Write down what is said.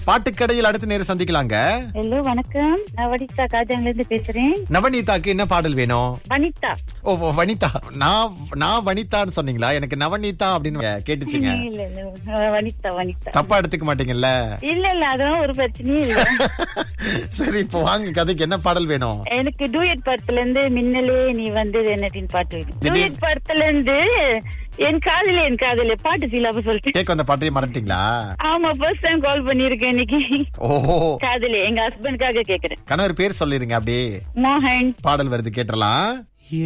பாட்டுக்கடையில் அடுத்த நேரம் சந்திக்கலாங்க ஹலோ வணக்கம் நான் வனிதா காஜாங்ல இருந்து பேசுறேன் நவநீதாக்கு என்ன பாடல் வேணும் வனிதா ஓ ஓ, வனிதா நான் நான் வனிதான்னு சொன்னீங்களா எனக்கு நவநீதா அப்படின்னு கேட்டுச்சுங்க இல்ல இல்ல அஹ், வனிதா வனிதா தப்பா எடுத்துக்க மாட்டீங்கல்ல இல்ல இல்ல அதெல்லாம் ஒரு பிரச்சனையும் இல்ல சரி இப்போ வாங்க கதைக்கு என்ன பாடல் வேணும் எனக்கு டூயட் படத்துல இருந்து மின்னலே நீ வந்து என்னடின்னு பாட்டு வேணும் திடீர்- டூயட் படத்துல இருந்து என் காதலே என் காதலே பாட்டு ஃபீலாப சொல்லிட்டு கேட்க வந்த பாட்டையே மறந்துட்டீங்களா ஆமா ஃபர்ஸ்ட் டைம் கால் பண்ணிருக்கேன் இன்னைக்கு ஓஹோ காதலே எங்க ஹஸ்பண்டுக்காக கேக்குறேன் கணவர் பேர் சொல்லிருங்க அப்படியே மோகன் பாடல் வருது கேட்டலாம்